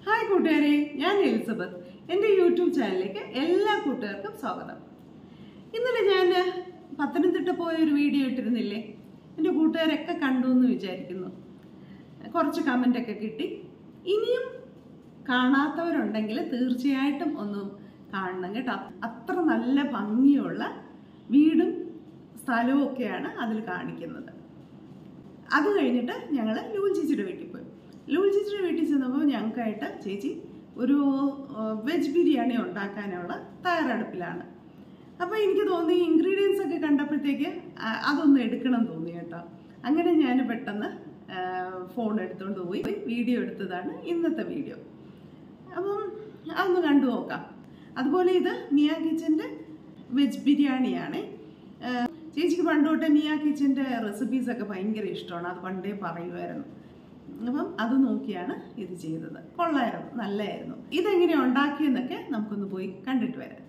hi കൂട്ടുകാരെ ഞാൻ Elizabeth എൻ്റെ യൂട്യൂബ് ചാനലിലേക്ക് എല്ലാ കൂട്ടുകാർക്കും സ്വാഗതം ഇന്നലെ ഞാൻ പത്തനംതിട്ട പോയ ഒരു വീഡിയോ ഇട്ടിരുന്നില്ലേ എൻ്റെ കൂട്ടുകാരൊക്കെ കണ്ടു എന്ന് വിചാരിക്കുന്നു കുറച്ച് കമൻ്റ് ഒക്കെ കിട്ടി ഇനിയും കാണാത്തവരുണ്ടെങ്കിൽ തീർച്ചയായിട്ടും ഒന്ന് കാണണം കേട്ടോ അത്ര നല്ല ഭംഗിയുള്ള വീടും സ്ഥലവും ഒക്കെയാണ് അതിൽ കാണിക്കുന്നത് അത് കഴിഞ്ഞിട്ട് ഞങ്ങൾ ലൂൽ ചേച്ചിയുടെ വീട്ടിൽ പോയി ലൂൽ ചേച്ചിയുടെ വീട്ടിൽ ചെന്നപ്പോൾ ഞങ്ങൾക്കായിട്ട് ചേച്ചി ഒരു വെജ് ബിരിയാണി ഉണ്ടാക്കാനുള്ള തയ്യാറെടുപ്പിലാണ് അപ്പോൾ എനിക്ക് തോന്നി ഇൻഗ്രീഡിയൻസ് ഒക്കെ കണ്ടപ്പോഴത്തേക്ക് ആ, അതൊന്ന് എടുക്കണം തോന്നി കേട്ടോ അങ്ങനെ ഞാൻ പെട്ടെന്ന് ഫോൺ എടുത്തുകൊണ്ട് പോയി വീഡിയോ എടുത്തതാണ് ഇന്നത്തെ വീഡിയോ അപ്പം അതൊന്ന് കണ്ടു നോക്കാം അതുപോലെ ഇത് മിയ കിച്ചൻ്റെ വെജ് ബിരിയാണിയാണ് ചേച്ചിക്ക് പണ്ട് തൊട്ടേ മിയ കിച്ചൻ്റെ റെസിപ്പീസ് ഒക്കെ ഭയങ്കര ഇഷ്ടമാണ് അത് പണ്ടേ പറയുമായിരുന്നു അപ്പം അത് നോക്കിയാണ് ഇത് ചെയ്തത് കൊള്ളായിരുന്നു നല്ലതായിരുന്നു ഇതെങ്ങനെയാണ് ഉണ്ടാക്കിയെന്നൊക്കെ നമുക്കൊന്ന് പോയി കണ്ടിട്ട് വരാം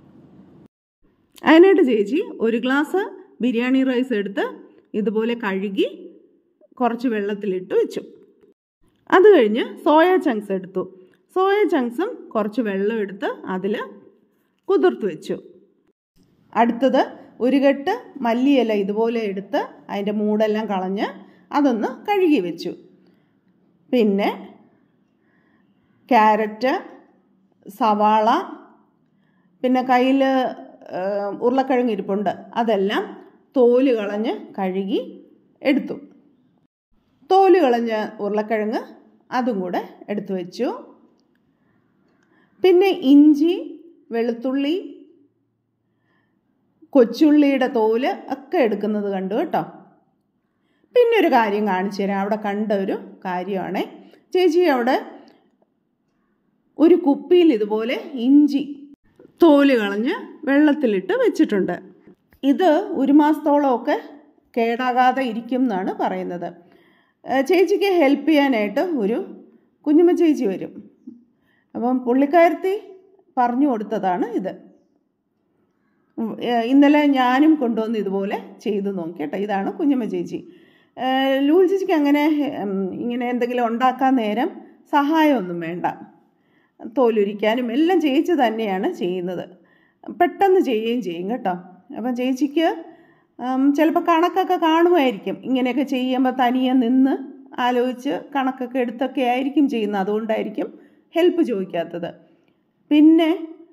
അതിനായിട്ട് ചേച്ചി ഒരു ഗ്ലാസ് ബിരിയാണി റൈസ് എടുത്ത് ഇതുപോലെ കഴുകി കുറച്ച് വെള്ളത്തിലിട്ട് വെച്ചു അത് കഴിഞ്ഞ് സോയ ചങ്ക്സ് എടുത്തു സോയ ചങ്ക്സും കുറച്ച് വെള്ളം എടുത്ത് അതിൽ കുതിർത്ത് വെച്ചു അടുത്തത് ഒരു കെട്ട് മല്ലിയില ഇതുപോലെ എടുത്ത് അതിൻ്റെ മൂടെല്ലാം കളഞ്ഞ് അതൊന്ന് കഴുകി വെച്ചു പിന്നെ ക്യാരറ്റ് സവാള പിന്നെ കയ്യിൽ ഉരുളക്കിഴങ്ങ് ഇരിപ്പുണ്ട് അതെല്ലാം തോല് കളഞ്ഞ് കഴുകി എടുത്തു തോല് കളഞ്ഞ ഉരുളക്കിഴങ്ങ് അതും കൂടെ എടുത്തു വെച്ചു പിന്നെ ഇഞ്ചി വെളുത്തുള്ളി കൊച്ചുള്ളിയുടെ തോല് ഒക്കെ എടുക്കുന്നത് കണ്ടു കേട്ടോ പിന്നെ ഒരു കാര്യം കാണിച്ചു തരാം അവിടെ കണ്ട ഒരു കാര്യമാണ് ചേച്ചി അവിടെ ഒരു കുപ്പിയിൽ ഇതുപോലെ ഇഞ്ചി തോല് കളഞ്ഞ് വെള്ളത്തിലിട്ട് വെച്ചിട്ടുണ്ട് ഇത് ഒരു മാസത്തോളമൊക്കെ കേടാകാതെ ഇരിക്കും എന്നാണ് പറയുന്നത് ഏഹ് ചേച്ചിക്ക് ഹെൽപ്പ് ചെയ്യാനായിട്ട് ഒരു കുഞ്ഞുമ്മ ചേച്ചി വരും അപ്പം പുള്ളിക്കാരത്തി പറഞ്ഞു കൊടുത്തതാണ് ഇത് ഉം, ഏഹ് ഇന്നലെ ഞാനും കൊണ്ടുവന്ന് ഇതുപോലെ ചെയ്തു നോക്കി കേട്ടോ ഇതാണ് കുഞ്ഞമ്മ ചേച്ചി ഏഹ് ലൂൽ ചേച്ചിക്ക് അങ്ങനെ ഉം, ഇങ്ങനെ എന്തെങ്കിലും ഉണ്ടാക്കാൻ നേരം സഹായമൊന്നും വേണ്ട തോലുരിക്കാനും എല്ലാം ചേച്ചി തന്നെയാണ് ചെയ്യുന്നത് പെട്ടെന്ന് ചെയ്യുകയും ചെയ്യും കേട്ടോ അപ്പം ചേച്ചിക്ക് ചിലപ്പോൾ കണക്കൊക്കെ കാണുമായിരിക്കും ഇങ്ങനെയൊക്കെ ചെയ്യുമ്പോൾ തനിയെ നിന്ന് ആലോചിച്ച് കണക്കൊക്കെ എടുത്തൊക്കെ ആയിരിക്കും ചെയ്യുന്നത് അതുകൊണ്ടായിരിക്കും ഹെൽപ്പ് ചോദിക്കാത്തത് പിന്നെ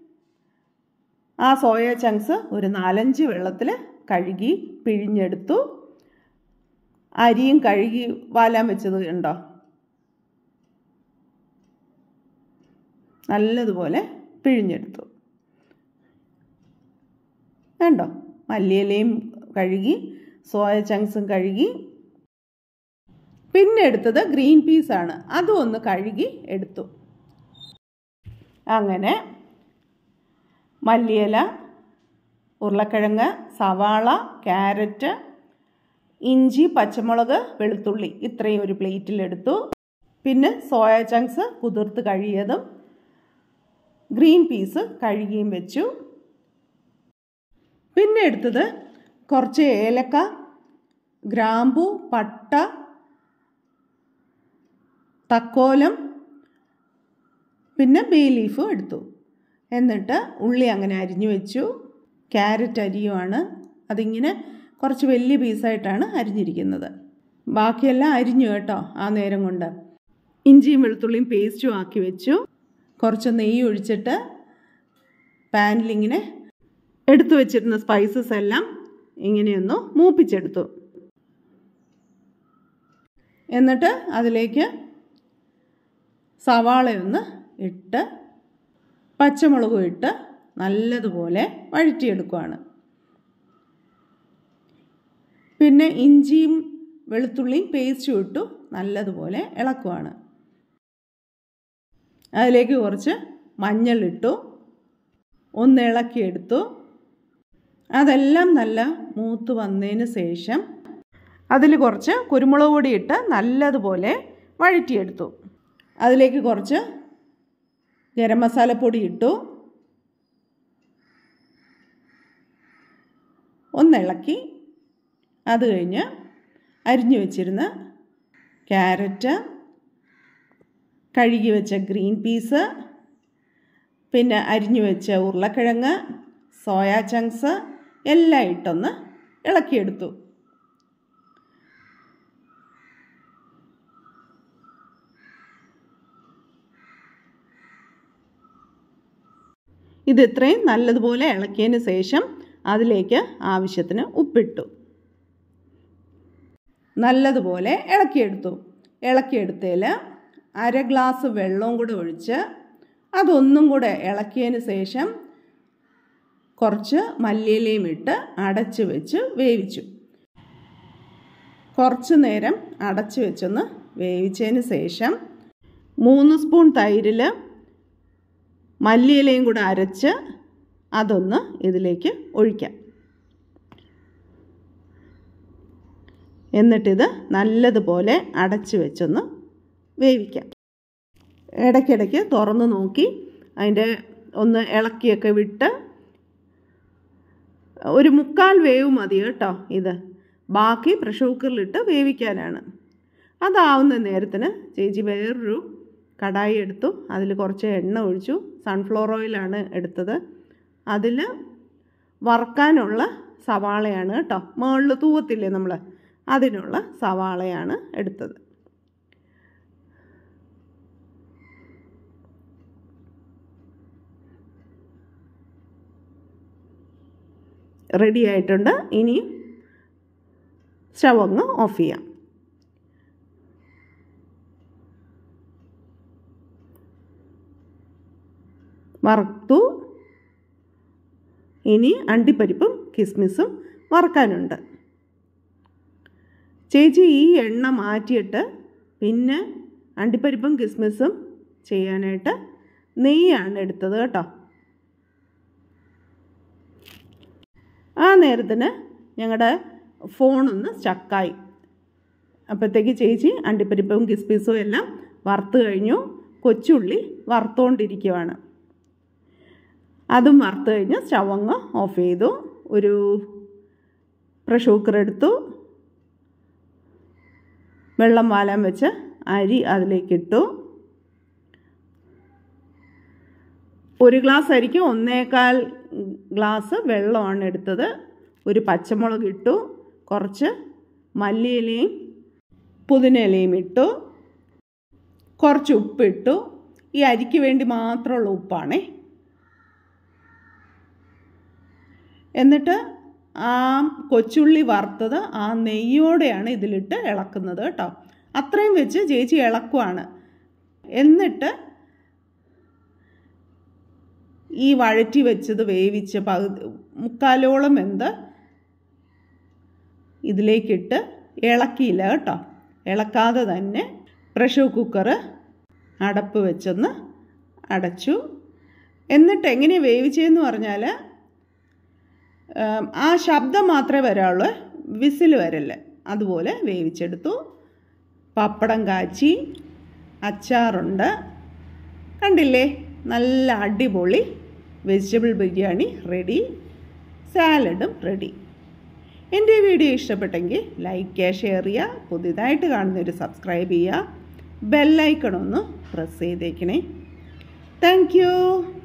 ആ സോയ ചങ്ക്സ് ഒരു നാലഞ്ച് വെള്ളത്തിൽ കഴുകി പിഴിഞ്ഞെടുത്തു അരിയും കഴുകി വാലാൻ വെച്ചത് ഉണ്ടോ നല്ലതുപോലെ പിഴിഞ്ഞെടുത്തു വേണ്ടോ മല്ലിയിലയും കഴുകി സോയ ചങ്ക്സും കഴുകി പിന്നെ എടുത്തത് ഗ്രീൻ പീസാണ് അതും ഒന്ന് കഴുകി എടുത്തു അങ്ങനെ മല്ലിയില ഉരുളക്കിഴങ്ങ് സവാള ക്യാരറ്റ് ഇഞ്ചി പച്ചമുളക് വെളുത്തുള്ളി ഇത്രയും ഒരു പ്ലേറ്റിലെടുത്തു പിന്നെ സോയ ചങ്ക്സ് കുതിർത്ത് കഴിയതും ഗ്രീൻ പീസ് കഴുകിയും വെച്ചു പിന്നെ എടുത്തത് കുറച്ച് ഏലക്ക ഗ്രാമ്പു പട്ട തക്കോലം പിന്നെ ബേ ലീഫും എടുത്തു എന്നിട്ട് ഉള്ളി അങ്ങനെ അരിഞ്ഞു വെച്ചു ക്യാരറ്റ് അരിയുമാണ് അതിങ്ങനെ കുറച്ച് വലിയ പീസായിട്ടാണ് അരിഞ്ഞിരിക്കുന്നത് ബാക്കിയെല്ലാം അരിഞ്ഞു കേട്ടോ ആ നേരം കൊണ്ട് ഇഞ്ചിയും വെളുത്തുള്ളിയും പേസ്റ്റും ആക്കി വെച്ചു കുറച്ച് നെയ്യ് ഒഴിച്ചിട്ട് പാനിലിങ്ങനെ എടുത്തു വെച്ചിരുന്ന സ്പൈസസ് എല്ലാം ഇങ്ങനെയൊന്ന് മൂപ്പിച്ചെടുത്തു എന്നിട്ട് അതിലേക്ക് സവാളയൊന്ന് ഇട്ട് പച്ചമുളകും ഇട്ട് നല്ലതുപോലെ വഴറ്റിയെടുക്കുകയാണ് പിന്നെ ഇഞ്ചിയും വെളുത്തുള്ളിയും പേസ്റ്റും ഇട്ടു നല്ലതുപോലെ ഇളക്കുവാണ് അതിലേക്ക് കുറച്ച് മഞ്ഞളിട്ടു ഒന്ന് ഇളക്കിയെടുത്തു അതെല്ലാം നല്ല മൂത്ത് വന്നതിന് ശേഷം അതിൽ കുറച്ച് കുരുമുളക് പൊടി ഇട്ട് നല്ലതുപോലെ വഴറ്റിയെടുത്തു അതിലേക്ക് കുറച്ച് ഗരം മസാലപ്പൊടി ഇട്ടു ഒന്നിളക്കി അത് കഴിഞ്ഞ് അരിഞ്ഞു വെച്ചിരുന്ന ക്യാരറ്റ് കഴുകി വെച്ച ഗ്രീൻ പീസ് പിന്നെ അരിഞ്ഞു വെച്ച ഉരുളക്കിഴങ്ങ് സോയാ ചങ്ക്സ് എല്ലാം ഇട്ടൊന്ന് ഇളക്കിയെടുത്തു ഇത് ഇത്രയും നല്ലതുപോലെ ഇളക്കിയതിന് ശേഷം അതിലേക്ക് ആവശ്യത്തിന് ഉപ്പിട്ടു നല്ലതുപോലെ ഇളക്കിയെടുത്തു ഇളക്കിയെടുത്തതിൽ അര ഗ്ലാസ് വെള്ളവും കൂടെ ഒഴിച്ച് അതൊന്നും കൂടെ ഇളക്കിയതിന് ശേഷം കുറച്ച് മല്ലിയിലയും ഇട്ട് അടച്ച് വെച്ച് വേവിച്ചു കുറച്ച് നേരം അടച്ച് വെച്ചൊന്ന് വേവിച്ചതിന് ശേഷം മൂന്ന് സ്പൂൺ തൈരിൽ മല്ലിയിലയും കൂടെ അരച്ച് അതൊന്ന് ഇതിലേക്ക് ഒഴിക്കാം എന്നിട്ടിത് നല്ലതുപോലെ അടച്ച് വെച്ചൊന്ന് വേവിക്കാം ഇടയ്ക്കിടയ്ക്ക് തുറന്ന് നോക്കി അതിൻ്റെ ഒന്ന് ഇളക്കിയൊക്കെ വിട്ട് ഒരു മുക്കാൽ വേവ് മതി കേട്ടോ ഇത് ബാക്കി പ്രഷർ കുക്കറിലിട്ട് വേവിക്കാനാണ് അതാവുന്ന നേരത്തിന് ചേച്ചി വേറൊരു കടായി എടുത്തു അതിൽ കുറച്ച് എണ്ണ ഒഴിച്ചു സൺഫ്ലവർ ഓയിലാണ് എടുത്തത് അതിൽ വറക്കാനുള്ള സവാളയാണ് കേട്ടോ മുകളിൽ തൂവത്തില്ലേ നമ്മൾ അതിനുള്ള സവാളയാണ് എടുത്തത് റെഡി ആയിട്ടുണ്ട് ഇനി സ്റ്റവ് അങ്ങ് ഓഫ് ചെയ്യാം വറുത്തു ഇനി അണ്ടിപ്പരിപ്പും കിസ്മിസും വറുക്കാനുണ്ട് ചേച്ചി ഈ എണ്ണ മാറ്റിയിട്ട് പിന്നെ അണ്ടിപ്പരിപ്പും കിസ്മിസും ചെയ്യാനായിട്ട് നെയ്യാണ് എടുത്തത് കേട്ടോ ആ നേരത്തിന് ഞങ്ങളുടെ ഫോണൊന്ന് സ്റ്റക്കായി അപ്പോഴത്തേക്ക് ചേച്ചി അണ്ടിപ്പരിപ്പും കിസ്മിസും എല്ലാം വറുത്ത് കഴിഞ്ഞു കൊച്ചുള്ളി വറുത്തുകൊണ്ടിരിക്കുവാണ് അതും വറുത്ത് കഴിഞ്ഞ് സ്റ്റവ് അങ്ങ് ഓഫ് ചെയ്തു ഒരു പ്രഷർ കുക്കർ എടുത്തു വെള്ളം വാലാൻ വെച്ച് അരി അതിലേക്കിട്ടു ഒരു ഗ്ലാസ് അരിക്ക് ഒന്നേകാൽ ഗ്ലാസ് വെള്ളമാണ് എടുത്തത് ഒരു പച്ചമുളക് ഇട്ടു കുറച്ച് മല്ലിയിലയും പുതിനയിലയും ഇട്ടു കുറച്ച് ഉപ്പിട്ടു ഈ അരിക്ക് വേണ്ടി മാത്രമുള്ള ഉപ്പാണേ എന്നിട്ട് ആ കൊച്ചുള്ളി വറുത്തത് ആ നെയ്യോടെയാണ് ഇതിലിട്ട് ഇളക്കുന്നത് കേട്ടോ അത്രയും വെച്ച് ചേച്ചി ഇളക്കുവാണ് എന്നിട്ട് ഈ വഴറ്റി വെച്ചത് വേവിച്ച് പകുതി മുക്കാലോളം വെന്ത് ഇതിലേക്കിട്ട് ഇളക്കിയില്ല കേട്ടോ ഇളക്കാതെ തന്നെ പ്രഷർ കുക്കർ അടപ്പ് വെച്ചൊന്ന് അടച്ചു എന്നിട്ട് എങ്ങനെയാണ് വേവിച്ചതെന്ന് പറഞ്ഞാൽ ആ ശബ്ദം മാത്രമേ വരാവുള്ളൂ വിസിൽ വരല്ല അതുപോലെ വേവിച്ചെടുത്തു പപ്പടം കാച്ചി അച്ചാറുണ്ട് കണ്ടില്ലേ നല്ല അടിപൊളി വെജിറ്റബിൾ ബിരിയാണി റെഡി സാലഡും റെഡി എൻ്റെ വീഡിയോ ഇഷ്ടപ്പെട്ടെങ്കിൽ ലൈക്ക് ചെയ്യുക ഷെയർ ചെയ്യുക പുതിയതായിട്ട് കാണുന്നവർ സബ്സ്ക്രൈബ് ചെയ്യുക ബെല്ലൈക്കൺ ഒന്ന് പ്രസ് ചെയ്തേക്കണേ താങ്ക്